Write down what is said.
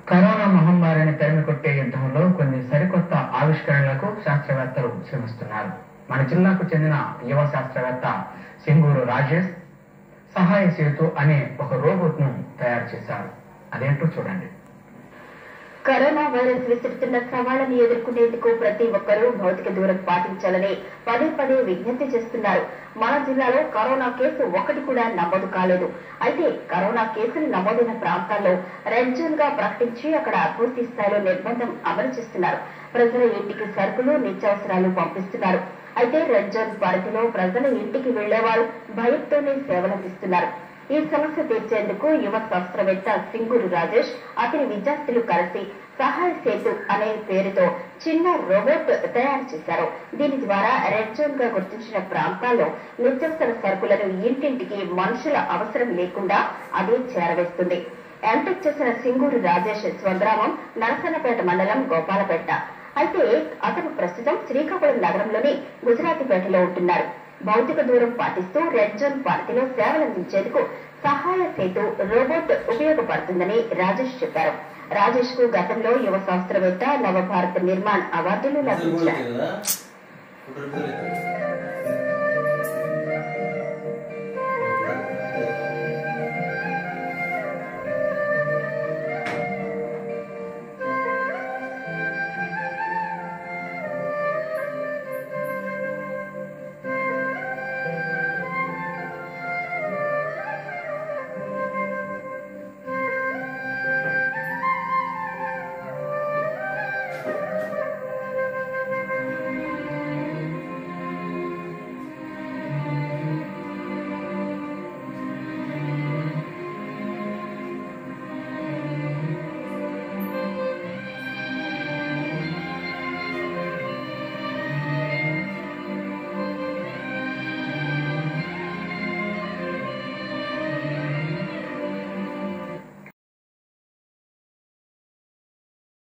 corona మహమ్మారిని తరిమి కొట్టే యుద్ధంలో కొన్ని సరికొత్త ఆవిష్కరణలకు శాస్త్రవేత్తలు శ్రమిస్తున్నారు మన జిల్లాకు చెందిన యువ శాస్త్రవేత్త సింగూరు రాజేష్ సహాయ సేతు అనే ఒక రోబోట్ ను తయారు చేశారు అదేంటో చూడండి కరోనా వైరస్ విసురుతున్న సవాళ్లను ఎదుర్కొనేందుకు ప్రతి ఒక్కరూ భౌతిక దూరం పాటించాలని పదే పదే విజ్ఞప్తి చేస్తున్నారు మన జిల్లాలో కరోనా కేసు ఒకటి కూడా నమోదు కాలేదు అయితే కరోనా కేసులు నమోదైన ప్రాంతాల్లో రెడ్ జోన్ గా ప్రకటించి అక్కడ పూర్తి స్థాయిలో నిర్బంధం అమలు చేస్తున్నారు ప్రజల ఇంటికి సరుకులు నిత్యావసరాలు పంపిస్తున్నారు అయితే రెడ్ జోన్ పరిధిలో ప్రజల ఇంటికి వెళ్లేవారు భయంతోనే సేవలందిస్తున్నారు ఈ సమస్య తీర్చేందుకు యువ శాస్త్రవేత్త సింగూరు రాజేష్ అతని విద్యార్థులు కలిసి సహాయ సేతు అనే పేరుతో చిన్న రోబోట్ తయారు చేశారు దీని ద్వారా రెడ్ జోన్ గా గుర్తించిన ప్రాంతాల్లో నిత్యావసర సరుకులను ఇంటింటికి మనుషుల అవసరం లేకుండా అదే చేరవేస్తుంది ఎంటెక్ చేసిన సింగూరు రాజేష్ స్వగ్రామం నరసన్నపేట మండలం గోపాలపేట అయితే అతను ప్రస్తుతం శ్రీకాకుళం నగరంలోని గుజరాతీపేటలో ఉంటున్నారు భౌతిక దూరం పాటిస్తూ రెడ్ జోన్ పరిధిలో సేవలందించేందుకు సహాయ సేతు రోబోట్ ఉపయోగపడుతుందని రాజేష్ చెప్పారు రాజేష్ కు గతంలో యువ శాస్త్రవేత్త నవభారత్ నిర్మాణ్ అవార్డులు లభించాయి కదా ఫోటో